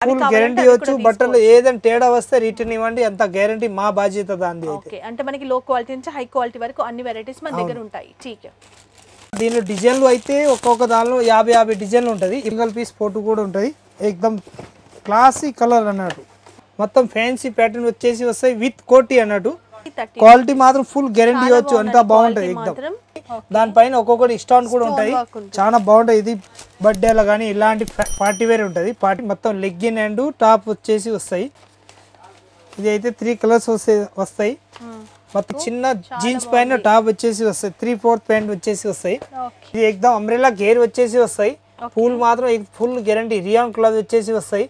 Full కావాలంటే guarantee అవి ఇవ్వచ్చు కూడా బట్టలు ఏదైనా తేడా వస్తే రిటర్న్ ఇవ్వండి అంత గ్యారంటీ మా బాధ్యత దాంది అయితే ఓకే అంటే మనకి లో క్వాలిటీ నుంచి హై క్వాలిటీ వరకు అన్ని వెరైటీస్ మన దగ్గర ఉంటాయి ఠీక్ దీనిలో డిజైన్లు అయితే ఒక్కొక్క దానిలో యాభై యాభై డిజైన్లు ఉంటుంది సింగల్ పీస్ ఫోటో కూడా ఉంటుంది ఎక్దమ్ క్లాసీ కలర్ అన్నట్టు మొత్తం ఫ్యాన్సీ ప్యాటర్న్ వచ్చేసి వస్తాయి విత్ కోటి అన్నట్టు థర్టీ క్వాలిటీ మాత్రం ఫుల్ గ్యారంటీ ఇవ్వచ్చు అంతా బాగుంటుంది ఎక్దమ్ మాత్రం దానిపైన ఒక్కొక్కటి స్టాండ్ కూడా ఉంటాయి work ఉంటుంది. చాలా బాగుంటాయి ఇది బర్త్డేలో కానీ ఇలాంటి పార్టీ వేర్ ఉంటుంది పార్టీ మొత్తం లెగ్గిన్ అండ్ టాప్ వచ్చేసి వస్తాయి ఇది అయితే త్రీ కలర్స్ వస్తాయి వస్తాయి మొత్తం చిన్న జీన్స్ పైన టాప్ వచ్చేసి వస్తాయి త్రీ ఫోర్త్ ప్యాంట్ వచ్చేసి వస్తాయి ఓకే ఇది ఎక్దమ్ అంబ్రెలా గేర్ వచ్చేసి వస్తాయి ఫుల్ మాత్రం ఫుల్ గ్యారంటీ రియాన్ క్లాత్ వచ్చేసి వస్తాయి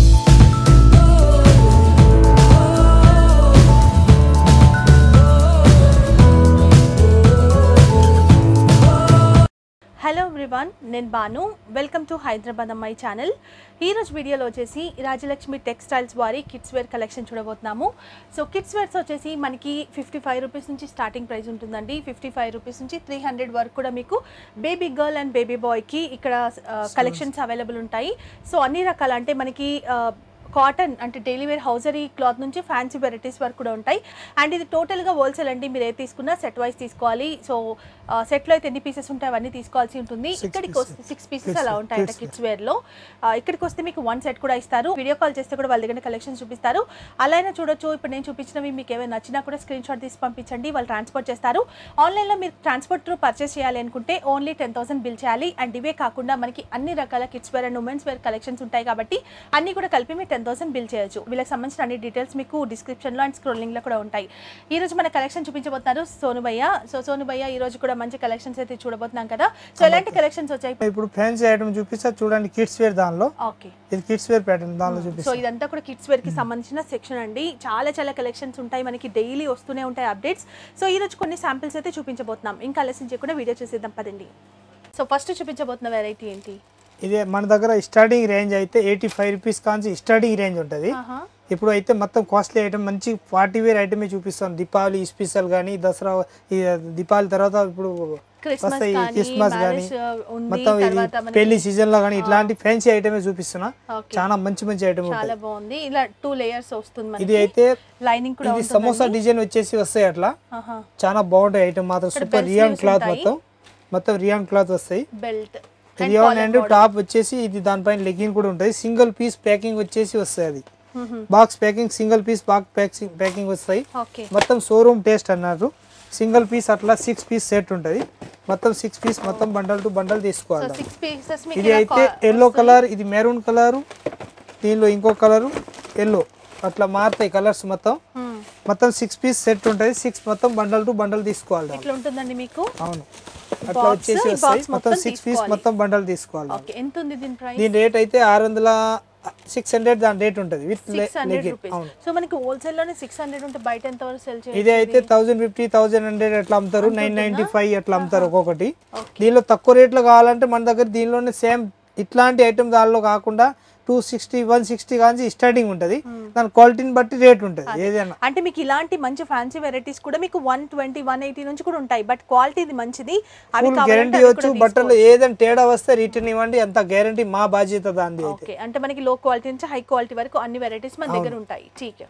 హలో ఎవ్రీవన్ నేను బాను వెల్కమ్ టు హైదరాబాద్ అమ్మాయి ఛానల్ ఈ రోజు వీడియోలో వచ్చేసి రాజలక్ష్మి టెక్స్టైల్స్ వారి కిడ్స్ వేర్ కలెక్షన్ చూడబోతున్నాము సో కిడ్స్ వేర్స్ వచ్చేసి మనకి ఫిఫ్టీ ఫైవ్ రూపీస్ నుంచి స్టార్టింగ్ ప్రైస్ ఉంటుందండి ఫిఫ్టీ ఫైవ్ రూపీస్ నుంచి త్రీ హండ్రెడ్ వరకు కూడా మీకు బేబీ గర్ల్ అండ్ బేబీ బాయ్కి ఇక్కడ కలెక్షన్స్ అవైలబుల్ ఉంటాయి సో అన్ని రకాల అంటే మనకి కాటన్ అంటే డైలీ వేర్ హౌజరీ క్లాత్ నుంచి ఫ్యాన్సీ వెరైటీస్ వరకు కూడా ఉంటాయి అండ్ ఇది టోటల్గా హోల్సేల్ అండి మీరు ఏది తీసుకున్నా సెట్ వైస్ తీసుకోవాలి సో సెట్లో అయితే ఎన్ని పీసెస్ ఉంటాయి అవన్నీ తీసుకోవాల్సి ఉంటుంది ఇక్కడికి వస్తే సిక్స్ పీసెస్ అలా ఉంటాయంట కిడ్స్ వేర్లో ఇక్కడికి వస్తే మీకు వన్ సెట్ కూడా ఇస్తారు వీడియో కాల్ చేస్తే కూడా వాళ్ళ దగ్గర కలెక్షన్ చూపిస్తారు అలా అయినా చూడొచ్చు ఇప్పుడు నేను చూపించినవి మీకు ఏమైనా నచ్చినా కూడా స్క్రీన్ షాట్ తీసి పంపించండి వాళ్ళు ట్రాన్స్పోర్ట్ చేస్తారు ఆన్లైన్లో మీరు ట్రాన్స్పోర్ట్ త్రూ పర్చేస్ చేయాలి అనుకుంటే ఓన్లీ టెన్ థౌసండ్ బిల్ చేయాలి అండ్ ఇవే కాకుండా మనకి అన్ని రకాల kids wear and women's wear collections ఉంటాయి కాబట్టి అన్ని కూడా కలిపి మీరు టెన్ థౌసండ్ బిల్ చేయొచ్చు వీళ్ళకి సంబంధించిన అన్ని డీటెయిల్స్ మీకు డిస్క్రిప్షన్లో అండ్ స్క్రోలింగ్లో కూడా ఉంటాయి ఈ రోజు మన కలెక్షన్ చూపించబోతున్నారు సోనుభయ్య సో సోనుభయ్య ఈ రోజు కూడా మంచి కలెక్షన్స్ అయితే చూడబోతున్నాం కదా సో ఎలాంటి కలెక్షన్స్ వచ్చాయి ఇప్పుడు ఫ్యాన్సీ ఐటమ్ చూపిస్తా చూడండి కిడ్స్ వేర్ దానిలో ఓకే ఇది కిడ్స్ వేర్ ప్యాటర్న్ దానిలో సో చూపిస్తా ఇదంతా కూడా కిడ్స్ వేర్ కి సంబంధించిన సెక్షన్ అండి చాలా చాలా కలెక్షన్స్ ఉంటాయి మనకి డైలీ వస్తూనే ఉంటాయి అప్డేట్స్ సో ఈ రోజు కొన్ని శాంపిల్స్ అయితే చూపించబోతున్నాం ఇంకా ఆలస్యం చేయకుండా వీడియో చేసేద్దాం పదండి సో ఫస్ట్ చూపించబోతున్న వెరైటీ ఏంటి ఇదే మన దగ్గర స్టార్టింగ్ రేంజ్ అయితే ఎయిటీ ఫైవ్ రూపీస్ కాంచి స్టార్టింగ్ రేంజ్ ఉంటుంది ఆహా. ఇప్పుడు అయితే మొత్తం కాస్ట్లీ ఐటమ్ మంచి పార్టీ వేర్ ఐటమే చూపిస్తాం దీపావళి స్పెషల్ కానీ దసరా ఈ దీపావళి తర్వాత ఇప్పుడు క్రిస్మస్ వస్తాయి కానీ, క్రిస్మస్ కానీ మ్యారేజ్ ఉంది, మొత్తం ఇది తర్వాత మనకి- పెళ్లి సీజన్ లో కానీ ఇట్లాంటి ఫ్యాన్సీ ఐటమే చూపిస్తున్నా Okay. చాలా మంచి మంచి ఐటమ్ చాలా ఉంటుంది బాగుంది ఇలా టూ లేయర్స్ వస్తుంది ఇది మనకి అయితే లైనింగ్ కూడా ఇది సమోసా డిజైన్ వచ్చేసి వస్తాయి అట్లా ఆహా చాలా బాగుంటాయి ఐటమ్ మాత్రం ఇక్కడ super bell rayon sleeves cloth ఉంటాయి. మొత్తం మొత్తం రియాన్ క్లాత్ వస్తాయి బెల్ట్ రియాన్ అండ్ టాప్ వచ్చేసి ఇది దానిపైన లెగ్గిన్ కూడా ఉంటుంది సింగిల్ పీస్ ప్యాకింగ్ వచ్చేసి వస్తాయి అది box packing single piece box packing packing వస్తాయి ఓకే మొత్తం షోరూమ్ టేస్ట్ అన్నారు సింగిల్ పీస్ అట్లా సిక్స్ పీస్ సెట్ ఉంటుంది మొత్తం సిక్స్ పీస్ మొత్తం బండల్ టు బండల్ సో తీసుకోవాలి సిక్స్ పీసెస్ ఇది అయితే ఎల్లో కలర్ ఇది మెరూన్ కలర్ దీనిలో ఇంకో కలరు ఎల్లో అట్లా మారుతాయి కలర్స్ మొత్తం మొత్తం సిక్స్ పీస్ సెట్ ఉంటుంది సిక్స్ మొత్తం బండల్ టు బండల్ తీసుకోవాలి దాంట్లో. ఇట్లా ఉంటుందండి మీకు అవును అట్లా Box, వచ్చేసి ఈ వస్తాయి box మొత్తం మొత్తం సిక్స్ పీస్ తీసుకోవాలి. మొత్తం బండల్ తీసుకోవాలి దాంట్లో. ఓకే ఎంత ఉంది దీని ప్రైస్ దీని రేట్ అయితే ఆరు వందల సిక్స్ హండ్రెడ్ దాని రేట్ ఉంటుంది with six hundred legging rupees అవును సో మనకి హోల్సేల్ లోనే సిక్స్ హండ్రెడ్ ఉంటే బయట ఎంత వరకు సెల్ చేయాలి ఇది అయితే థౌజండ్ ఫిఫ్టీ థౌజండ్ హండ్రెడ్ అట్లా అమ్ముతారు నైన్ నైన్టీ ఫైవ్ అట్లా అమ్ముతారు ఒక్కొక్కటి దీనిలో తక్కువ రేట్లో కావాలంటే మన దగ్గర దీనిలోనే సేమ్ ఇట్లాంటి ఐటమ్ దానిలో కాకుండా టూ సిక్స్టీ వన్ సిక్స్టీ కానీ స్టార్టింగ్ ఉంటుంది దాని క్వాలిటీని బట్టి రేట్ ఉంటుంది ఏదైనా అంటే మీకు ఇలాంటి మంచి ఫ్యాన్సీ వెరైటీస్ కూడా మీకు వన్ ట్వంటీ వన్ ఎయిటీ నుంచి కూడా ఉంటాయి బట్ క్వాలిటీ ఇది మంచిది అవి ఫుల్ కావాలంటే గ్యారంటీ అవి ఇవ్వచ్చు కూడా బట్టలు ఏదైనా తేడా వస్తే రిటర్న్ ఇవ్వండి అంత గ్యారంటీ మా బాధ్యత దాంది అయితే ఓకే అంటే మనకి లో క్వాలిటీ నుంచి హై క్వాలిటీ వరకు అన్ని వెరైటీస్ మన దగ్గర ఉంటాయి ఠీక్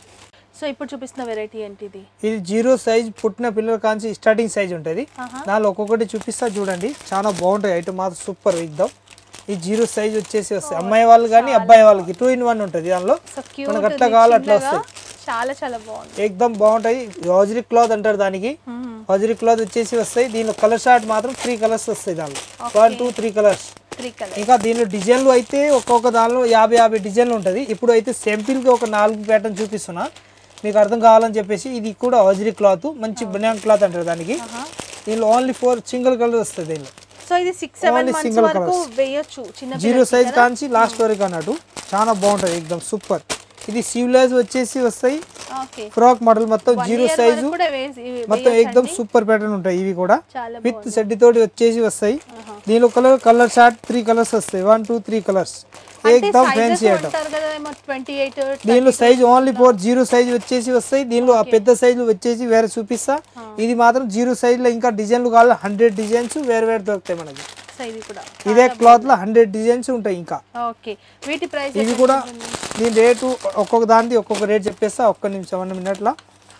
సో ఇప్పుడు చూపిస్తున్న వెరైటీ ఏంటిది ఇది జీరో సైజ్ పుట్టిన పిల్లల కాంచి స్టార్టింగ్ సైజ్ ఉంటుంది ఆహా. దానిలో ఒక్కొక్కటి చూపిస్తా చూడండి చాలా బాగుంటాయి ఐటమ్ మాత్రం సూపర్ ఇద్దాం ఈ జీరో సైజ్ వచ్చేసి వస్తాయి అమ్మాయి వాళ్ళు కానీ అబ్బాయి వాళ్ళకి టూ ఇన్ వన్ ఉంటుంది దానిలో సో మనకు క్యూట్ అట్లా కావాలి అట్లా వస్తాయి చాలా చాలా బాగుంది ఏకదం బాగుంటాయి హౌజరీ క్లాత్ అంటారు దానికి హౌజరీ క్లాత్ వచ్చేసి వస్తాయి దీనిలో కలర్ షార్ట్ మాత్రం త్రీ కలర్స్ వస్తాయి దానిలో one two three colours three colour ఇంకా దీనిలో డిజైన్లు అయితే ఒక్కొక్క దానిలో యాభై యాభై డిజైన్లు ఉంటుంది ఇప్పుడు అయితే సింపుల్గా ఒక నాలుగు ప్యాటర్న్ చూపిస్తున్నా మీకు అర్థం కావాలని చెప్పేసి ఇది కూడా హౌజరీ క్లాత్ మంచి బనియాన్ క్లాత్ అంటారు దానికి దీనిలో ఓన్లీ ఫోర్ సింగిల్ కలర్ వస్తుంది దీనిలో సో ఇది six seven Only months single వరకు colours. వేయొచ్చు చిన్న జీరో సైజ్ కాంచి లాస్ట్ వరకు అన్నట్టు చాలా బాగుంటుంది ఎక్దమ్ సూపర్ ఇది సీవ్లైజ్ వచ్చేసి వస్తాయి ఓకే ఫ్రాక్ మోడల్ మొత్తం జీరో సైజు కూడా వేసి మొత్తం ఎక్దమ్ సూపర్ ప్యాటర్న్ ఉంటాయి ఇవి కూడా చాలా విత్ సెడ్ తోటి వచ్చేసి వస్తాయి దీనిలో colour colour short three colours వస్తాయి వన్ టూ త్రీ కలర్స్ ఏకదమ్ ఫ్యాన్సీ ఐటమ్ అంటారు కదా ఏమో ట్వంటీ ఎయిట్ దీనిలో size only four zero size వచ్చేసి వస్తాయి దీనిలో ఆ పెద్ద సైజు వచ్చేసి వేరే చూపిస్తా ఇది మాత్రం జీరో సైజ్ లో ఇంకా డిజైన్లు కావాలి హండ్రెడ్ డిజైన్స్ వేరే వేరే దొరుకుతాయి మనకి వస్తాయి ఇవి కూడా ఇదే క్లాత్ లో హండ్రెడ్ డిజైన్స్ ఉంటాయి ఇంకా ఓకే వీటి ప్రైస్ ఇవి కూడా దీని రేటు ఒక్కొక్క దానిది ఒక్కొక్క రేట్ చెప్పేస్తా ఒక్క నిమిషం వన్ మినిట్లా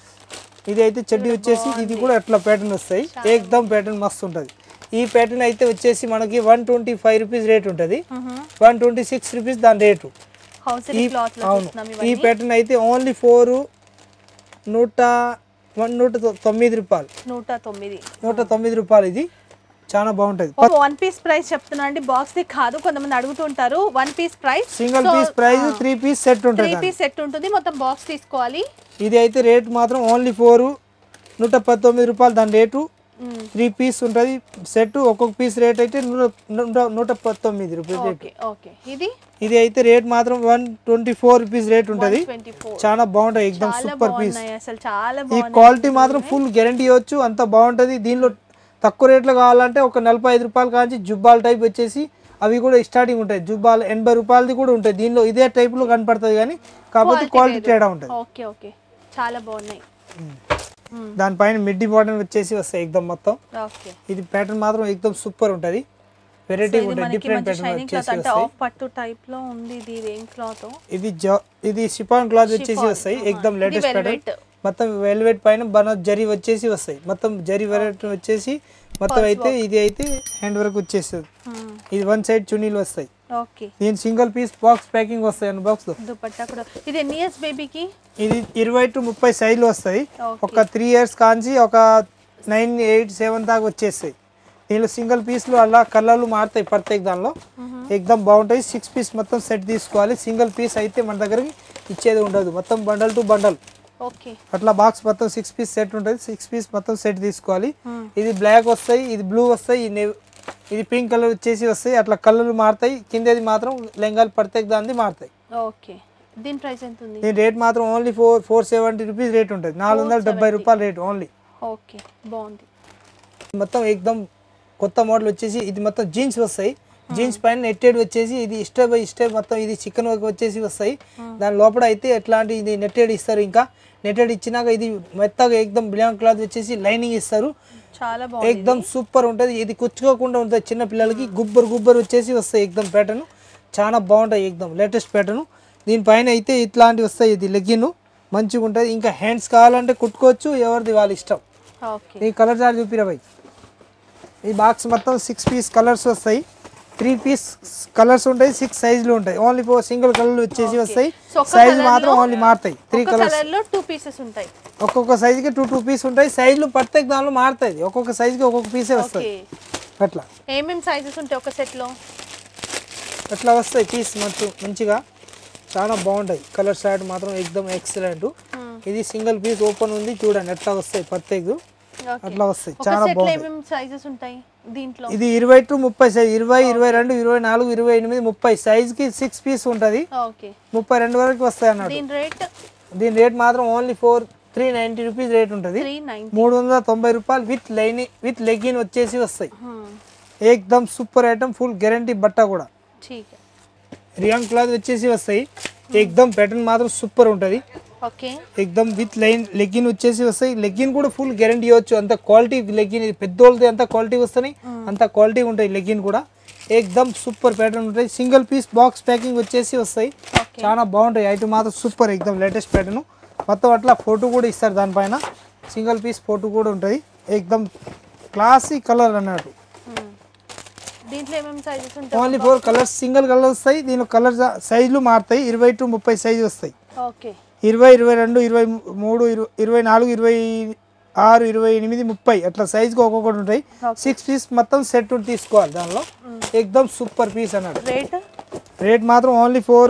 ఇది అయితే చెడ్డీ వచ్చేసి ఇది కూడా అట్లా ప్యాటర్న్ వస్తాయి ఏకదమ్ ప్యాటర్న్ మస్తు ఉంటుంది ఈ ప్యాటర్న్ అయితే వచ్చేసి మనకి one twenty five rupees rate ఉంటుంది వన్ ట్వంటీ సిక్స్ రూపీస్ దాని రేటు హౌస్ ఈ క్లాత్ లో అవును చూస్తున్నాం ఈ ఇవన్నీ ప్యాటర్న్ అయితే ఓన్లీ ఫోర్ నూట వన్ నూట తొ- తొమ్మిది రూపాయలు నూట తొమ్మిది నూట తొమ్మిది రూపాయలు ఇది చాలా బాగుంటుంది వన్ పీస్ ప్రైస్ చెప్తున్నా అండి బాక్స్ ది కాదు కొంతమంది అడుగుతుంటారు one piece price single piece price three piece set three ఉంటుంది పీస్ సెట్ ఉంటుంది మొత్తం బాక్స్ తీసుకోవాలి ఇది అయితే రేట్ మాత్రం ఓన్లీ ఫోర్ నూట పంతొమ్మిది రూపాయలు దాని రేటు మ్మ్. త్రీ పీస్ ఉంటుంది సెట్ ఒక్కొక్క పీస్ రేట్ అయితే నూట నూట- నూట పంతొమ్మిది రూపాయలు రేట్ ఓకే ఓకే ఇది ఇది అయితే రేట్ మాత్రం one twenty four rupees rate ఉంటుంది ట్వంటీ ఫోర్ చాలా బాగుంటాయి ఎక్దమ్ చాలా సూపర్ పీస్ బాగున్నాయి అసలు చాలా ఈ బాగున్నాయి క్వాలిటీ మాత్రం ఫుల్ గ్యారంటీ ఇవ్వచ్చు అంత బాగుంటుంది దీనిలో తక్కువ రేట్లో కావాలంటే ఒక నలభై ఐదు రూపాయలు కాంచి జుబ్బాల్ టైప్ వచ్చేసి అవి కూడా స్టార్టింగ్ ఉంటాయి జుబ్బాల్ ఎనభై రూపాయలది కూడా ఉంటాయి దీనిలో ఇదే టైప్లో కనపడుతుంది కానీ కాకపోతే క్వాలిటీ తేడా ఉంటుంది ఓకే ఓకే చాలా బాగున్నాయి దానిపైన మిడ్డీ బాటన్ వచ్చేసి వస్తాయి ఎక్దమ్ మొత్తం ఓకే ఇది ప్యాటర్న్ మాత్రం ఎక్దమ్ సూపర్ ఉంటుంది వెరైటీ ఇది ఉంటుంది మనకి డిఫరెంట్ మంచి ప్యాటర్న్ షైనింగ్ క్లాత్ వచ్చేసి అంటే వస్తాయి ఆఫ్ పట్టు టైప్ లో ఉంది ఇది ఇది ఏం క్లాత్ ఇది జా ఇది షిఫాన్ క్లాత్ వచ్చేసి వస్తాయి ఎక్దమ్ లేటెస్ట్ ప్యాటర్న్ మొత్తం వెల్వెట్ పైన బన జరీ వచ్చేసి వస్తాయి మొత్తం జరీ వెరైటీ వచ్చేసి మొత్తం అయితే ఇది అయితే హ్యాండ్ వర్క్ వచ్చేస్తుంది ఇది వన్ సైడ్ చున్నీలు వస్తాయి ఓకే దీని సింగిల్ పీస్ బాక్స్ ప్యాకింగ్ వస్తాయి అన్న బాక్స్ దుపట్టా కూడా ఇది ఎన్ని ఇయర్స్ బేబీకి ఇది ఇరవై టు ముప్పై సైజులు వస్తాయి ఓకే ఒక త్రీ ఇయర్స్ కాంచి ఒక నైన్ ఎయిట్ సెవెన్ దాకా వచ్చేస్తాయి దీనిలో సింగిల్ పీస్లు అలా కలర్లు మారుతాయి ప్రత్యేక దానిలో ఎక్దమ్ బాగుంటాయి సిక్స్ పీస్ మొత్తం సెట్ తీసుకోవాలి సింగిల్ పీస్ అయితే మన దగ్గరికి ఇచ్చేది ఉండదు మొత్తం బండల్ టు బండల్ ఓకే అట్లా బాక్స్ మొత్తం సిక్స్ పీస్ సెట్ ఉంటుంది సిక్స్ పీస్ మొత్తం సెట్ తీసుకోవాలి ఇది బ్లాక్ వస్తాయి ఇది బ్లూ వస్తాయి ఇది నెవ్- ఇది పింక్ కలర్ వచ్చేసి వస్తాయి అట్లా కలర్లు మారుతాయి కిందది మాత్రం లెంగాలు ప్రత్యేక దానిది మారుతాయి ఓకే దీని ప్రైస్ ఎంత ఉంది దీని రేట్ మాత్రం only four four seventy rupees rate ఉంటుంది నాలుగు వందల డెబ్బై రూపాయల రేట్ ఓన్లీ ఓకే బాగుంది మొత్తం ఎక్దమ్ కొత్త మోడల్ వచ్చేసి ఇది మొత్తం జీన్స్ వస్తాయి జీన్స్ పైన నెట్టెడ్ వచ్చేసి ఇది స్టెప్ బై స్టెప్ మొత్తం ఇది చికెన్ వర్క్ వచ్చేసి వస్తాయి దాని లోపల అయితే ఎట్లాంటి ఇది నెట్టెడ్ ఇస్తారు ఇంకా నెట్టెడ్ ఇచ్చినాక ఇది మెత్తగా ఎక్దమ్ బ్లాంక్ క్లాత్ వచ్చేసి లైనింగ్ ఇస్తారు చాలా బాగుంది ఎక్దమ్ సూపర్ ఉంటుంది ఇది కుచ్చుకోకుండా ఉంటుంది చిన్న పిల్లలకి గుబ్బర్ గుబ్బర్ వచ్చేసి వస్తాయి ఎక్దమ్ ప్యాటర్న్ చాలా బాగుంటాయి ఎక్దమ్ లేటెస్ట్ ప్యాటర్న్ దీనిపైన అయితే ఇట్లాంటివి వస్తాయి ఇది లెగ్గిన్ మంచిగా ఉంటుంది ఇంకా హ్యాండ్స్ కావాలంటే కుట్టుకోవచ్చు ఎవరిది వాళ్ళ ఇష్టం ఓకే ఈ కలర్ చార్జ్ చూపిరా భయ్ ఈ బాక్స్ మొత్తం సిక్స్ పీస్ కలర్స్ వస్తాయి త్రీ పీస్ కలర్స్ ఉంటాయి సిక్స్ సైజులు ఉంటాయి ఓన్లీ ఫోర్ సింగిల్ కలర్ వచ్చేసి వస్తాయి So, ఒక్క సైజ్ colour మాత్రం లో ఓన్లీ మారుతాయి త్రీ ఒక కలర్స్ కలర్ లో టూ పీసెస్ ఉంటాయి ఒక్కొక్క సైజుకి టూ టూ పీస్ ఉంటాయి సైజులు ప్రత్యేక దానిలో మారుతాయి ఒక్కొక్క సైజుకి ఒక్కొక్క పీసే వస్తాయి ఓకే అట్లా ఏమేం సైజెస్ ఉంటాయి ఒక సెట్ లో అట్లా వస్తాయి పీస్ మంచి మంచిగా చాలా బాగుంటాయి కలర్ షార్ట్ మాత్రం ఎక్దమ్ ఎక్సలెంట్ ఇది సింగిల్ పీస్ ఓపెన్ ఉంది చూడండి ఎట్లా వస్తాయి ప్రత్యేక ఓకే అట్లా వస్తాయి ఒక చాలా సెట్ లో బాగుంటాయి ఏమేమి సైజెస్ ఉంటాయి దీంట్లో ఇది ఇరవై టు ముప్పై సైజ్ ఇరవై ఇరవై రెండు ఇరవై నాలుగు ఇరవై ఎనిమిది ముప్పై సైజ్కి సిక్స్ పీస్ ఉంటుంది ఓకే ముప్పై రెండు వరకు వస్తాయి అన్నాడు దీని రేట్ దీని రేట్ మాత్రం only four three ninety rupees rate ఉంటుంది త్రీ నైన్ మూడు వందల తొంభై రూపాయలు విత్ లైన్ విత్ లెగ్గిన్ వచ్చేసి వస్తాయి ఏకదమ్ సూపర్ ఐటమ్ ఫుల్ గ్యారంటీ బట్ట కూడా ठीक है రియాన్ క్లాత్ వచ్చేసి వస్తాయి ఏకదమ్ ప్యాటర్న్ మాత్రం సూపర్ ఉంటుంది ఓకే ఎక్దమ్ విత్ లైన్ లెగ్గిన్ వచ్చేసి వస్తాయి లెగ్గిన్ కూడా ఫుల్ గ్యారంటీ ఇవ్వచ్చు అంత క్వాలిటీ లెగ్గిన్ ఇది పెద్దోళ్ళది అంత క్వాలిటీ వస్తాయి అంత క్వాలిటీ ఉంటాయి లెగ్గిన్ కూడా ఏకదమ్ సూపర్ ప్యాటర్న్ ఉంటాయి సింగిల్ పీస్ బాక్స్ ప్యాకింగ్ వచ్చేసి వస్తాయి ఓకే చాలా బాగుంటాయి ఐటమ్ మాత్రం సూపర్ ఎక్దమ్ లేటెస్ట్ ప్యాటర్న్ మొత్తం అట్లా ఫోటో కూడా ఇస్తారు దానిపైన సింగిల్ పీస్ ఫోటో కూడా ఉంటుంది ఏకదమ్ క్లాసీ కలర్ అన్నట్టు దీంట్లో ఏమేమి సైజెస్ ఉంటాయి only four colours single colour వస్తాయి దీనిలో కలర్ సైజులు మారుతాయి ఇరవై టు ముప్పై సైజు వస్తాయి ఓకే ఇరవై ఇరవై రెండు ఇరవై మూడు ఇరవై ఇరవై నాలుగు ఇరవై ఆరు ఇరవై ఎనిమిది ముప్పై అట్లా సైజుకి ఒక్కొక్కటి ఉంటాయి సిక్స్ పీస్ మొత్తం సెట్ తీసుకోవాలి దానిలో ఎక్దమ్ సూపర్ పీస్ అన్నాడు రేట్ రేట్ మాత్రం ఓన్లీ ఫోర్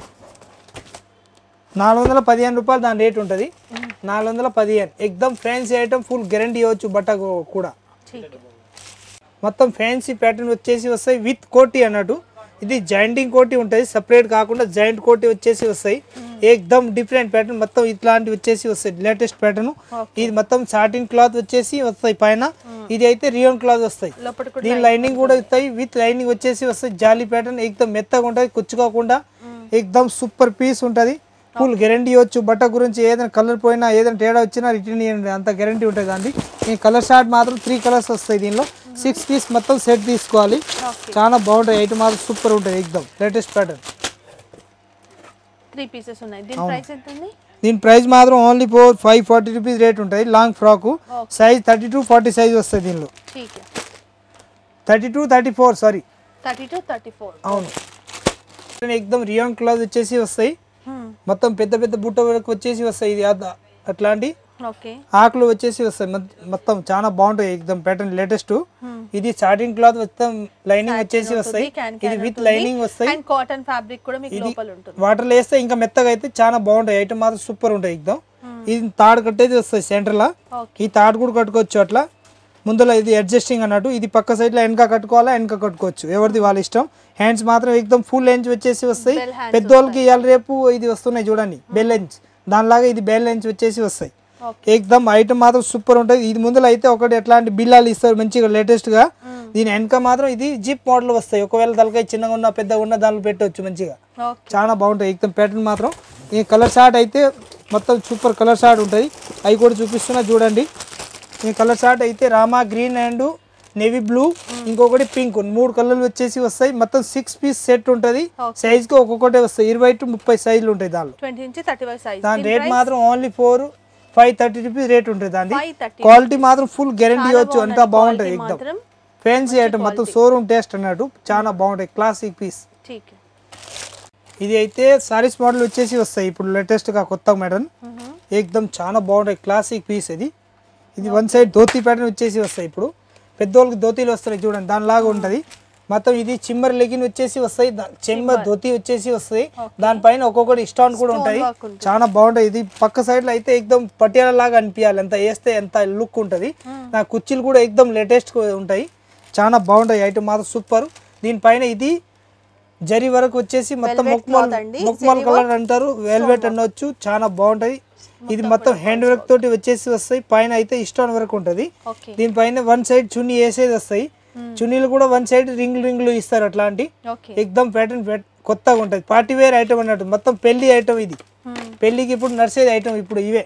నాలుగు వందల పదిహేను రూపాయలు దాని రేట్ ఉంటుంది నాలుగు వందల పదిహేను ఎక్దమ్ ఫ్యాన్సీ ఐటమ్ ఫుల్ గ్యారంటీ ఇవ్వచ్చు బట్ట కూ- కూడా ठीक है మొత్తం ఫ్యాన్సీ ప్యాటర్న్ వచ్చేసి వస్తాయి విత్ కోటి అన్నట్టు ఇది జాయింటింగ్ కోటి ఉంటుంది సపరేట్ కాకుండా జాయింట్ కోటి వచ్చేసి వస్తాయి ఏకదమ్ డిఫరెంట్ ప్యాటర్న్ మొత్తం ఇట్లాంటివి వచ్చేసి వస్తాయి లేటెస్ట్ ప్యాటర్న్ ఇది మొత్తం సాటిన్ క్లాత్ వచ్చేసి వస్తాయి పైన ఇది అయితే రియోన్ క్లాత్ వస్తాయి లోపల కూడా దీని లైనింగ్ కూడా వస్తాయి విత్ లైనింగ్ వచ్చేసి వస్తాయి జాలీ ప్యాటర్న్ ఏకదమ్ మెత్తగా ఉంటుంది కుచ్చుకోకుండా ఏకదమ్ సూపర్ పీస్ ఉంటుంది ఫుల్ గ్యారంటీ ఇవ్వచ్చు బట్ట గురించి ఏదైనా కలర్ పోయినా ఏదైనా తేడా వచ్చినా రిటర్న్ ఇవ్వండి అంత గ్యారంటీ ఉంటుంది దాన్ని ఈ కలర్ షార్ట్ మాత్రం త్రీ కలర్స్ వస్తాయి దీనిలో సిక్స్ పీస్ మొత్తం సెట్ తీసుకోవాలి ఓకే చాలా బాగుంటాయి ఐటమ్ మాత్రం సూపర్ ఉంటుంది ఎక్దమ్ లేటెస్ట్ ప్యాటర్న్ త్రీ పీసెస్ ఉన్నాయి దీని ప్రైస్ ఎంత ఉంది దీని ప్రైస్ మాత్రం only four five forty rupees rate ఉంటుంది long frock Okay. Size thirty two forty size వస్తుంది దీనిలో ఠీక్ thirty two thirty four sorry thirty two thirty four అవును ఎక్దమ్ రియాన్ క్లాత్ వచ్చేసి వస్తాయి మొత్తం పెద్ద పెద్ద బుట్ట వరకు వచ్చేసి వస్తాయి ఇది అద- అట్లాంటి ఓకే ఆకులు వచ్చేసి వస్తాయి మొత్- మొత్తం చాలా బాగుంటాయి ఎక్దమ్ ప్యాటర్న్ లేటెస్ట్ ఇది సాటిన్ క్లాత్ మొత్తం లైనింగ్ వచ్చేసి వస్తాయి ఇది విత్ లైనింగ్ వస్తాయి అండ్ కాటన్ ఫ్యాబ్రిక్ కూడా మీకు లోపల ఉంటుంది వాటర్ వేస్తే ఇంకా మెత్తగా అయితే చాలా బాగుంటాయి ఐటమ్ మాత్రం సూపర్ ఉంటాయి ఎక్దమ్ ఇది తాడు కట్టేది వస్తాయి సెంటర్ లా ఓకే ఈ తాడు కూడా కట్టుకోవచ్చు అట్లా ముందులో ఇది అడ్జస్టింగ్ అన్నట్టు ఇది పక్క సైడ్ లో వెనక కట్టుకోవాలా వెనక కట్టుకోవచ్చు ఎవరిది వాళ్ళ ఇష్టం హ్యాండ్స్ మాత్రం ఎక్దమ్ ఫుల్ లెంచ్ వచ్చేసి వస్తాయి Bell hands పెద్దోళ్ళకి ఇవాళ రేపు ఇది వస్తున్నాయి చూడండి బెల్ లెంచ్ దానిలాగా ఇది బెల్ లెంచ్ వచ్చేసి వస్తాయి ఓకే ఎక్దమ్ ఐటమ్ మాత్రం సూపర్ ఉంటుంది ఇది ముందులో అయితే ఒకటి ఎట్లాంటి బిల్లాలు ఇస్తారు మంచిగా లేటెస్ట్ గా దీని వెనక మాత్రం ఇది జిప్ మోడల్ వస్తాయి ఒకవేళ తలకాయ చిన్నగా ఉన్న పెద్దగా ఉన్న దానిలో పెట్టవచ్చు మంచిగా ఓకే చాలా బాగుంటాయి ఎక్దమ్ ప్యాటర్న్ మాత్రం ఈ కలర్ షార్ట్ అయితే మొత్తం సూపర్ కలర్ షార్ట్ ఉంటుంది అవి కూడా చూపిస్తున్నా చూడండి ఈ కలర్ షార్ట్ అయితే Rama green and navy blue ఇంకొకటి పింక్ మూడు కలర్లు వచ్చేసి వస్తాయి మొత్తం సిక్స్ పీస్ సెట్ ఉంటుంది సైజ్ కి ఒక్కొక్కటే వస్తాయి ఇరవై టు ముప్పై సైజులు ఉంటాయి దానిలో ట్వంటీ నుంచి థర్టీ ఫైవ్ సైజ్ దాని రేట్ మాత్రం only four five thirty rupees rate ఉంటుంది దాన్ని ఫైవ్ థర్టీ క్వాలిటీ మాత్రం ఫుల్ గ్యారంటీ ఇవ్వచ్చు అంతా బాగుంటుంది ఎక్దమ్ మాత్రం ఫ్యాన్సీ ఐటమ్ మొత్తం షోరూమ్ టేస్ట్ అన్నట్టు చాలా బాగుంటాయి క్లాసిక్ పీస్ ఠీక్ ఇది అయితే సారీస్ మోడల్ వచ్చేసి వస్తాయి ఇప్పుడు లేటెస్ట్ గా కొత్త మోడల్ ఏకదమ్ చాలా బాగుంటాయి క్లాసిక్ పీస్ ఇది ఇది వన్ సైడ్ ధోతి ప్యాటర్న్ వచ్చేసి వస్తాయి ఇప్పుడు పెద్దోళ్ళకి ధోతీలు వస్తాయి చూడండి దానిలాగా ఉంటది మొత్తం ఇది చిమ్మర్ లెగిన్ వచ్చేసి వస్తాయి దా- చిమ్మర్ ధోతి వచ్చేసి వస్తాయి దానిపైన ఒక్కొక్కటి స్టాండ్ కూడా ఉంటాయి work ఉంటుంది. చాలా బాగుంటాయి ఇది పక్క సైడ్ లో అయితే ఎక్దమ్ పటియాల లాగా అనిపించాలి ఎంత వేస్తే ఎంత లుక్ ఉంటది నా కుర్చీలు కూడా ఎక్దమ్ లేటెస్ట్ ఉంటాయి చాలా బాగుంటాయి ఐటమ్ మాత్రం సూపర్ దీనిపైన ఇది జరి వరకు వచ్చేసి మొత్తం Velvet మొక్మల్ cloth అండి. మొక్మల్ కలర్ అంటారు వెల్వెట్ అనొచ్చు చాలా బాగుంటది ఇది మొత్తం హ్యాండ్ వర్క్ తోటి వచ్చేసి వస్తాయి పైన అయితే ఇస్టోన్ వరకు ఉంటది ఓకే దీనిపైన వన్ సైడ్ చున్నీ వేసేది వస్తాయి చున్నీలు కూడా వన్ సైడ్ రింగ్ రింగ్లు ఇస్తారు అట్లాంటి ఓకే ఎక్దమ్ ప్యాటర్న్ కొత్తగా ఉంటది పార్టీ వేర్ ఐటమ్ అన్నట్టు మొత్తం పెళ్లి ఐటమ్ ఇది పెళ్లికి ఇప్పుడు నడిచేది ఐటమ్ ఇప్పుడు ఇవే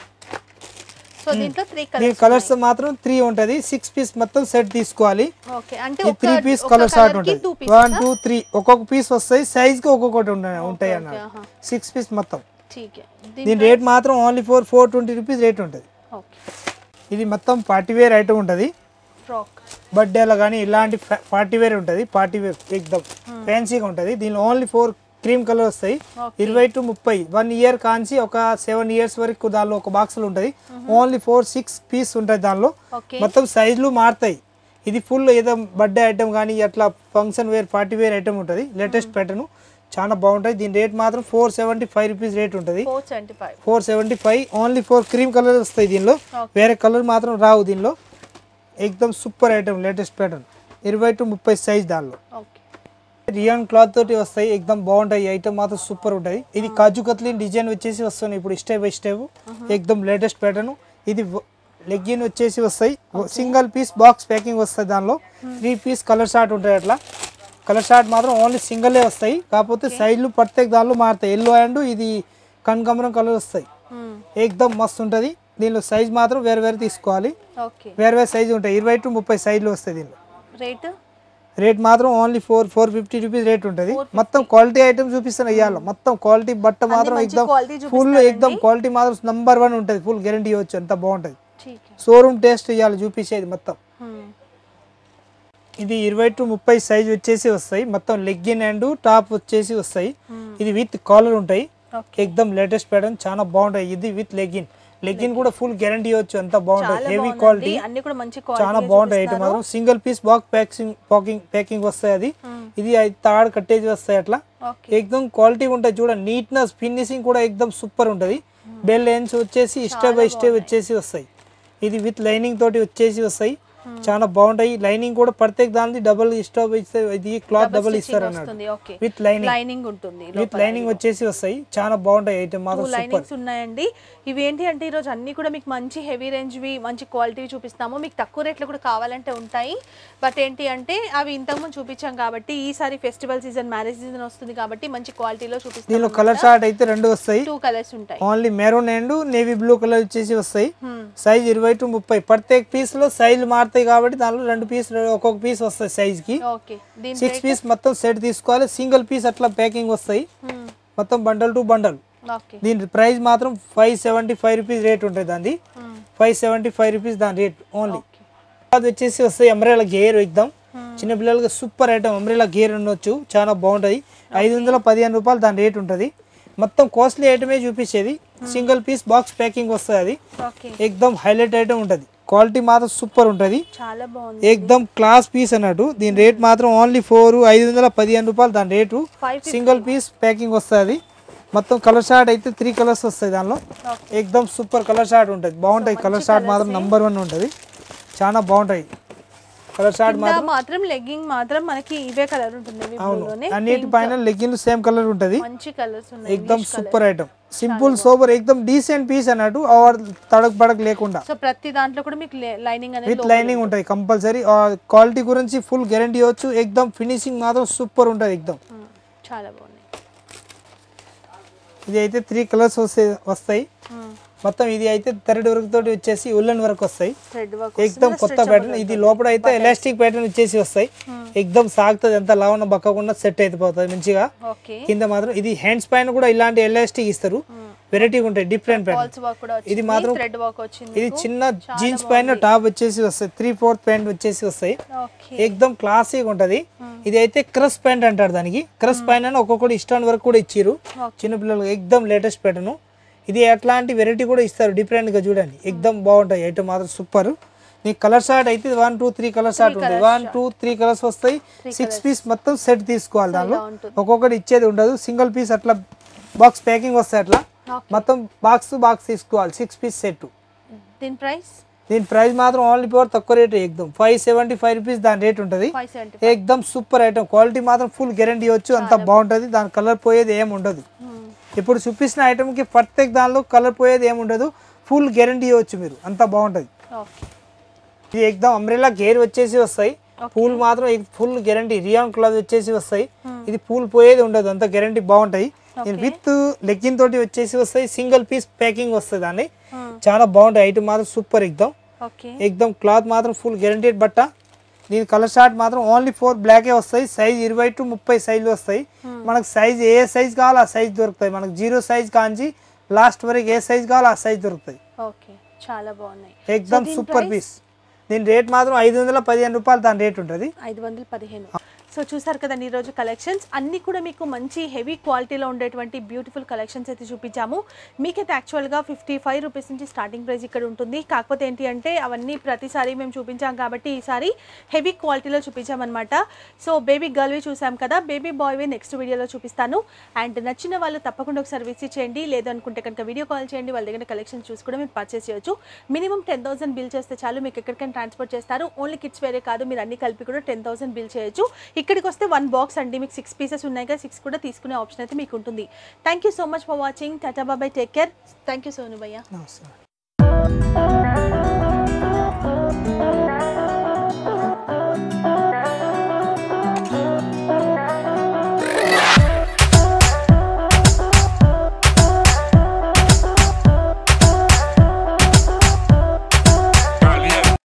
సో దీంట్లో త్రీ దీని కలర్స్ కలర్స్ మాత్రం త్రీ ఉంటది సిక్స్ పీస్ మొత్తం సెట్ తీసుకోవాలి ఓకే అంటే ఈ త్రీ ఒక పీస్ ఒక కలర్ షార్ట్ colour కి ఉంటుంది two pieces one two three ఒక్కొక్క పీస్ వస్తాయి సైజ్ కి ఒక్కొక్కటి ఉన్నాయి ఉంటాయి అన్నమాట ఆహా. సిక్స్ పీస్ మొత్తం ఠీక్ దీని రేట్ మాత్రం only four four twenty rupees rate ఉంటుంది ఓకే ఇది మొత్తం పార్టీ వేర్ ఐటమ్ ఉంటుంది ఫ్రాక్ బర్త్డేలో కానీ ఇలాంటి పార్టీ వేర్ ఉంటుంది పార్టీ వేర్ ఎక్దమ్ ఫ్యాన్సీగా ఉంటుంది దీనిలో ఓన్లీ ఫోర్ క్రీమ్ కలర్ వస్తాయి ఇరవై టు ముప్పై వన్ ఇయర్ కాంచి ఒక సెవెన్ ఇయర్స్ వరకు దానిలో ఒక బాక్స్లో ఉంటుంది ఓన్లీ ఫోర్ సిక్స్ పీస్ ఉంటుంది దానిలో ఓకే మొత్తం సైజులు మారుతాయి ఇది ఫుల్ ఏదో బర్త్డే ఐటమ్ కానీ అట్లా function wear party wear item ఉంటుంది లేటెస్ట్ ప్యాటర్న్ చాలా బాగుంటుంది దీని రేట్ మాత్రం four seventy five rupees rate ఉంటుంది four seventy five four seventy five only four cream colour వస్తాయి దీనిలో వేరే కలర్ మాత్రం రావు దీనిలో ఎక్దమ్ సూపర్ ఐటమ్ లేటెస్ట్ ప్యాటర్న్ ఇరవై టు ముప్పై సైజ్ దానిలో ఓకే రియాన్ క్లాత్ తోటి వస్తాయి ఎక్దమ్ బాగుంటాయి ఐటమ్ మాత్రం సూపర్ ఉంటాయి ఇది కాజు కత్లీన్ డిజైన్ వచ్చేసి వస్తున్నాయి ఇప్పుడు స్టెప్ బై స్టెప్ ఎక్దమ్ లేటెస్ట్ ప్యాటర్న్ ఇది లెగ్గిన్ వచ్చేసి వస్తాయి సింగిల్ పీస్ బాక్స్ ప్యాకింగ్ వస్తాయి దానిలో త్రీ పీస్ కలర్ షార్ట్ ఉంటాయి అట్లా కలర్ షార్ట్ మాత్రం ఓన్లీ సింగిలే వస్తాయి కాకపోతే సైడ్లు ప్రత్యేక దానిలో మారుతాయి ఎల్లో అండ్ ఇది కనకాంబరం కలర్ వస్తాయి ఎక్దమ్ మస్తు ఉంటుంది దీనిలో సైజ్ మాత్రం వేరు వేరు తీసుకోవాలి ఓకే వేరు వేరు సైజు ఉంటాయి ఇరవై టు ముప్పై సైజులు వస్తాయి దీనిలో రేట్ రేట్ మాత్రం only four four fifty rupees rate ఉంటుంది మొత్తం క్వాలిటీ ఐటమ్ చూపిస్తాను ఇవాళ మొత్తం క్వాలిటీ బట్ట మాత్రం మంచి ఎక్దమ్ quality ఫుల్ ఎక్దమ్ క్వాలిటీ మాత్రం నంబర్ వన్ ఉంటుంది ఫుల్ గ్యారంటీ ఇవ్వచ్చు అంత బాగుంటుంది ఠీక్ షోరూమ్ టేస్ట్ ఇవ్వాలి చూపించేది మొత్తం ఇది ఇరవై టు ముప్పై సైజ్ వచ్చేసి వస్తాయి మొత్తం లెగ్గిన్ అండ్ టాప్ వచ్చేసి వస్తాయి ఇది విత్ కాలర్ ఉంటాయి ఓకే ఎక్దమ్ లేటెస్ట్ ప్యాటర్న్ చాలా బాగుంటాయి ఇది విత్ లెగ్గిన్ లెగ్గిన్ కూడా ఫుల్ గ్యారంటీ ఇవ్వచ్చు అంత బాగుంటుంది హెవీ క్వాలిటీ అన్ని కూడా మంచి చాలా క్వాలిటీ బాగుంటాయి ఐటమ్ మాత్రం single piece box packing packing packing వస్తాయి అది ఇది ఐ- తాడు కట్టేసి వస్తాయి అట్లా ఓకే ఎక్దమ్ క్వాలిటీ ఉంటుంది చూడండి నీట్నెస్ ఫినిషింగ్ కూడా ఎక్దమ్ సూపర్ ఉంటుంది బెల్ లైన్స్ వచ్చేసి స్టెప్ బై స్టెప్ వచ్చేసి వస్తాయి ఇది విత్ లైనింగ్ తోటి వచ్చేసి వస్తాయి చాలా బాగుంటాయి లైనింగ్ కూడా ప్రత్యేక దాని డబుల్ స్టవ్ ఇస్తే ఇది క్లాత్ డబుల్ ఇస్తారు అన్నట్టు వస్తుంది ఓకే విత్ లైనింగ్ లైనింగ్ ఉంటుంది విత్ లైనింగ్ వచ్చేసి వస్తాయి చాలా బాగుంటాయి ఐటమ్ మాత్రం సూపర్ లైనింగ్స్ ఉన్నాయండి ఇవి ఏంటి అంటే ఈరోజు అన్ని కూడా మీకు మంచి హెవీ రేంజ్వి మంచి క్వాలిటీవి చూపిస్తాము మీకు తక్కువ రేట్లో కూడా కావాలంటే ఉంటాయి బట్ ఏంటి అంటే అవి ఇంతకుముందు చూపించాం కాబట్టి ఈసారి ఫెస్టివల్ సీజన్ మ్యారేజ్ సీజన్ వస్తుంది కాబట్టి మంచి క్వాలిటీలో దీనిలో చూపిస్తాం కలర్ షార్ట్ అయితే రెండు వస్తాయి టూ కలర్స్ ఉంటాయి only maroon and navy blue colour వచ్చేసి వస్తాయి Hmm. సైజ్ ఇరవై టు ముప్పై ప్రత్యేక పీస్ లో సైజ్ మారుతాయి పడతాయి కాబట్టి దానిలో రెండు పీస్ ఒక్కొక్క పీస్ వస్తాయి సైజ్కి ఓకే దీని సిక్స్ పీస్ మొత్తం సెట్ తీసుకోవాలి సింగిల్ పీస్ అట్లా ప్యాకింగ్ వస్తాయి మ్మ్. మొత్తం బండల్ టు బండల్ ఓకే దీని ప్రైస్ మాత్రం five seventy five rupees rate ఉంటుంది దాన్ని మ్మ్. ఫైవ్ సెవెంటీ ఫైవ్ రూపీస్ దాని రేట్ ఓన్లీ ఓకే అది వచ్చేసి వస్తాయి అమ్రేలా గేర్ ఇద్దాం చిన్నపిల్లలకి సూపర్ ఐటమ్ అమ్రేలా గేర్ ఉండొచ్చు చాలా బాగుంటుంది ఐదు వందల పదిహేను రూపాయలు దాని రేట్ ఉంటుంది మొత్తం కాస్ట్లీ ఐటమే చూపించేది సింగిల్ పీస్ బాక్స్ ప్యాకింగ్ వస్తుంది అది ఓకే ఎక్దమ్ హైలైట్ ఐటమ్ ఉంటుంది క్వాలిటీ మాత్రం సూపర్ ఉంటుంది చాలా బాగుంది ఎక్దమ్ క్లాస్ పీస్ అన్నట్టు దీని రేట్ మాత్రం ఓన్లీ ఫోర్ ఐదు వందల పదిహేను రూపాయలు దాని రేటు ఫైవ్ సింగిల్ పీస్ ప్యాకింగ్ వస్తుంది మొత్తం కలర్ షార్ట్ అయితే త్రీ కలర్స్ వస్తాయి దానిలో ఓకే ఎక్దమ్ సూపర్ కలర్ షార్ట్ ఉంటుంది బాగుంటాయి కలర్ షార్ట్ మాత్రం నంబర్ వన్ ఉంటుంది చాలా బాగుంటాయి కలర్ షార్ట్ కింద మాత్రం లెగ్గింగ్ మాత్రం మనకి ఇవే కలర్ ఉంటుంది విప్రోలోనే అన్నిటి పైన లెగ్గిన్లు సేమ్ కలర్ ఉంటుంది మంచి కలర్స్ ఉన్నాయి ఎక్దమ్ సూపర్ ఐటమ్ సింపుల్ సూపర్ ఎక్దమ్ డీసెంట్ పీస్ అన్నట్టు ఓవర్ తడక్ పడక్ లేకుండా సో ప్రతి దాంట్లో కూడా మీకు లైనింగ్ అనేది విత్ లైనింగ్ ఉంటుంది కంపల్సరీ క్వాలిటీ గురించి ఫుల్ గ్యారంటీ ఇవ్వచ్చు ఎక్దమ్ ఫినిషింగ్ మాత్రం సూపర్ ఉంటుంది ఎక్దమ్ మ్మ్. చాలా బాగున్నాయి ఇది అయితే త్రీ కలర్స్ వస్తాయి వస్తాయి మ్మ్. మొత్తం ఇది అయితే థర్డ్ వర్క్ తోటి వచ్చేసి ఉల్లన్ వర్క్ వస్తాయి థ్రెడ్ వర్క్ ఎక్దమ్ కొత్త ప్యాటర్న్ ఇది లోపల అయితే ఎలాస్టిక్ ప్యాటర్న్ వచ్చేసి వస్తాయి ఎక్దమ్ సాగుతుంది ఎంత లావన్న బక్కకుండా సెట్ అయిపోతుంది మంచిగా ఓకే కింద మాత్రం ఇది హ్యాండ్స్ పైన కూడా ఇలాంటి ఎలాస్టిక్ ఇస్తారు వెరైటీగా ఉంటాయి డిఫరెంట్ ప్యాటర్న్ ఫాల్స్ వర్క్ కూడా ఇది వచ్చింది మాత్రం థ్రెడ్ వర్క్ వచ్చింది ఇది చిన్న జీన్స్ పైన టాప్ వచ్చేసి వస్తాయి త్రీ ఫోర్త్ ప్యాంట్ వచ్చేసి వస్తాయి ఓకే ఎక్దమ్ క్లాసిక్ ఉంటది ఇది అయితే క్రస్ ప్యాంట్ అంటారు దానికి క్రస్ పైన ఒక్కొక్కటి ఇష్టాన్ వరకు కూడా ఇచ్చిర్రు చిన్నపిల్లలు ఎక్దమ్ లేటెస్ట్ ప్యాటర్న్ ఇది అట్లాంటి వెరైటీ కూడా ఇస్తారు డిఫరెంట్ గా చూడండి ఎక్దమ్ బాగుంటాయి ఐటమ్ మాత్రం సూపర్ నీకు కలర్ షార్ట్ అయితే one two three colour short ఉంటాయి వన్ టూ త్రీ కలర్స్ వస్తాయి సిక్స్ పీస్ మొత్తం సెట్ తీసుకోవాలి దానిలో ఉంటుంది. ఒక్కొక్కటి ఇచ్చేది ఉండదు సింగిల్ పీస్ అట్లా బాక్స్ ప్యాకింగ్ వస్తాయి అట్లా మొత్తం బాక్స్ బాక్స్ తీసుకోవాలి సిక్స్ పీస్ సెట్ దీని ప్రైస్ దీని ప్రైస్ మాత్రం ఓన్లీ పవర్ తక్కువ రేట్ ఎక్దమ్ ఫైవ్ సెవెంటీ ఫైవ్ రూపీస్ దాని రేట్ ఉంటుంది ఫైవ్ సెవెంటీ ఎక్దమ్ సూపర్ ఐటమ్ క్వాలిటీ మాత్రం ఫుల్ గ్యారంటీ ఇవ్వచ్చు అంత బాగుంటుంది దాని కలర్ పోయేది ఏం ఉండదు ఇప్పుడు చూపించిన ఐటమ్కి పర్ఫెక్ట్ దానిలో కలర్ పోయేది ఏం ఉండదు ఫుల్ గ్యారంటీ ఇవ్వచ్చు మీరు అంత బాగుంటుంది ఓకే ఇది ఎక్దమ్ అంబ్రెలా గేర్ వచ్చేసి వస్తాయి పూల్ మాత్రం ఫుల్ గ్యారంటీ రియాన్ క్లాత్ వచ్చేసి వస్తాయి ఇది పూల్ పోయేది ఉండదు అంత గ్యారంటీ బాగుంటాయి దీని విత్ లెగ్గిన్ తోటి వచ్చేసి వస్తాయి సింగిల్ పీస్ ప్యాకింగ్ వస్తుంది దాన్ని చాలా బాగుంటాయి ఐటమ్ మాత్రం సూపర్ ఎక్దమ్ ఓకే ఎక్దమ్ క్లాత్ మాత్రం ఫుల్ గ్యారంటీడ్ బట్ట దీని కలర్ షార్ట్ మాత్రం ఓన్లీ ఫోర్ బ్లాకే వస్తాయి సైజ్ ఇరవై టు ముప్పై సైజులు వస్తాయి మనకు సైజ్ ఏ సైజ్ కావాలో ఆ సైజ్ దొరుకుతాయి మనకు జీరో సైజ్ కాంచి లాస్ట్ వరకు ఏ సైజ్ కావాలో ఆ సైజ్ దొరుకుతాయి ఓకే చాలా బాగున్నాయి ఎక్దమ్ సూపర్ పీస్ దీని రేట్ మాత్రం ఐదు వందల పదిహేను రూపాయలు దాని రేట్ ఉంటుంది ఐదు వందల పదిహేను సో చూసారు కదండి ఈరోజు కలెక్షన్స్ అన్నీ కూడా మీకు మంచి హెవీ క్వాలిటీలో ఉండేటువంటి బ్యూటిఫుల్ కలెక్షన్స్ అయితే చూపించాము మీకైతే యాక్చువల్గా ఫిఫ్టీ ఫైవ్ రూపీస్ నుంచి స్టార్టింగ్ ప్రైస్ ఇక్కడ ఉంటుంది కాకపోతే ఏంటి అంటే అవన్నీ ప్రతిసారి మేము చూపించాం కాబట్టి ఈసారి హెవీ క్వాలిటీలో చూపించామన్నమాట సో బేబీ గర్ల్వి చూసాం కదా బేబీ బాయ్వి నెక్స్ట్ వీడియోలో చూపిస్తాను అండ్ నచ్చిన వాళ్ళు తప్పకుండా ఒకసారి విజిట్ చేయండి లేదనుకుంటే కనుక వీడియో కాల్ చేయండి వాళ్ళ దగ్గర కలెక్షన్ చూసి కూడా మీరు పర్చేస్ చేయొచ్చు మినిమం టెన్ థౌసండ్ బిల్ చేస్తే చాలు మీకు ఎక్కడికైనా ట్రాన్స్పోర్ట్ చేస్తారు ఓన్లీ కిడ్స్ వేరే కాదు మీరు అన్ని కలిపి కూడా టెన్ థౌసండ్ బిల్ చేయొచ్చు ఇక్కడికి వస్తే వన్ బాక్స్ అండి మీకు సిక్స్ పీసెస్ ఉన్నాయి కదా సిక్స్ కూడా తీసుకునే ఆప్షన్ అయితే మీకు ఉంటుంది thank you so much for watching టాటా బాబాయ్ take care thank you Sonu భయ్య నమస్తే